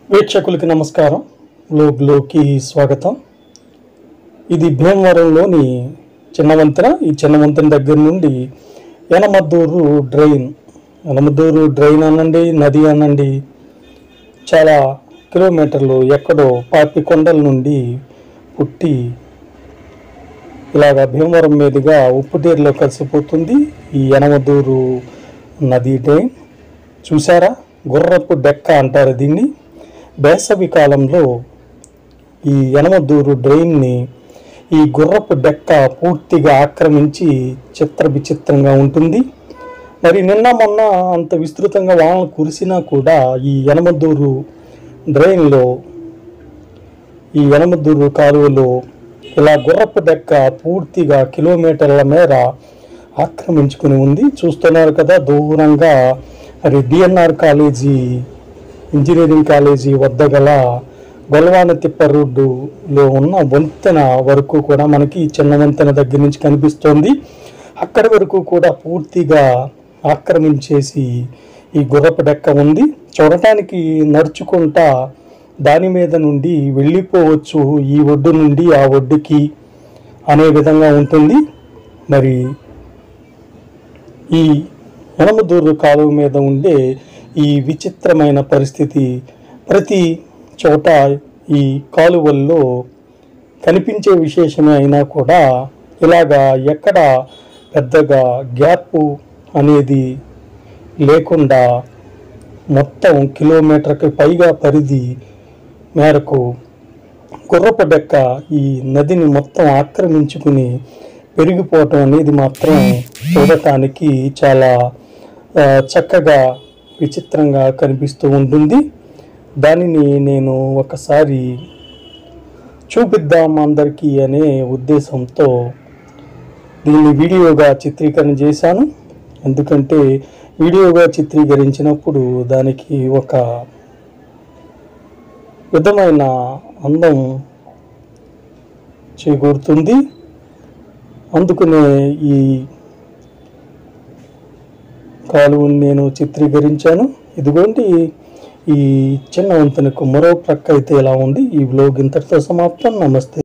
వీక్షకులకి నమస్కారం లోగ్లోకి స్వాగతం ఇది భీమవరంలోని చిన్న వంతెన ఈ చిన్న వంతెన దగ్గర నుండి యనమద్దూరు డ్రైన్ యనమద్దూరు డ్రైన్ అనండి నది అనండి చాలా కిలోమీటర్లు ఎక్కడో పాపి కొండల నుండి పుట్టి ఇలాగ భీమవరం మీదుగా ఉప్పుటేరులో కలిసిపోతుంది ఈ యనమద్దూరు నది డ్రైన్ చూసారా గుర్రపు డెక్క అంటారు దీన్ని వేసవి కాలంలో ఈ యనమద్దూరు డ్రైన్ని ఈ గుర్రపు డెక్క పూర్తిగా ఆక్రమించి చిత్ర విచిత్రంగా ఉంటుంది మరి నిన్న మొన్న అంత విస్తృతంగా వానలు కురిసినా కూడా ఈ యనమద్దూరు డ్రైన్లో ఈ యనమద్దూరు కాలువలో ఇలా గుర్రపు డెక్క పూర్తిగా కిలోమీటర్ల మేర ఆక్రమించుకుని ఉంది చూస్తున్నారు కదా దూరంగా మరి డిఎన్ఆర్ కాలేజీ ఇంజనీరింగ్ కాలేజీ వద్ద గల గొల్వాన తిప్ప రోడ్డులో ఉన్న వంతెన వరకు కూడా మనకి ఈ చిన్న వంతెన దగ్గర నుంచి కనిపిస్తోంది అక్కడి వరకు కూడా పూర్తిగా ఆక్రమించేసి ఈ గుర్రపు డెక్క ఉంది చూడటానికి నడుచుకుంటా దాని మీద నుండి వెళ్ళిపోవచ్చు ఈ ఒడ్డు నుండి ఆ ఒడ్డుకి అనే విధంగా ఉంటుంది మరి ఈ యనమదూరు కాలువ మీద ఉండే ఈ విచిత్రమైన పరిస్థితి ప్రతి చోట ఈ కాలువల్లో కనిపించే విశేషమే అయినా కూడా ఇలాగా ఎక్కడ పెద్దగా గ్యాప్ అనేది లేకుండా మొత్తం కిలోమీటర్కి పైగా పరిధి మేరకు గుర్రపు డెక్క ఈ నదిని మొత్తం ఆక్రమించుకుని పెరిగిపోవటం అనేది మాత్రం చూడటానికి చాలా ఆ, చక్కగా విచిత్రంగా కనిపిస్తూ ఉంటుంది దానిని నేను ఒకసారి చూపిద్దాం అందరికీ అనే ఉద్దేశంతో దీన్ని వీడియోగా చిత్రీకరణ చేశాను ఎందుకంటే వీడియోగా చిత్రీకరించినప్పుడు దానికి ఒక విధమైన అందం చేకూరుతుంది అందుకనే ఈ కాలువని నేను చిత్రీకరించాను ఇదిగోండి ఈ చిన్న వంతెనకు మరో ప్రక్క అయితే ఇలా ఉంది ఈ వ్లోగ్ ఇంతటితో సమాప్తం నమస్తే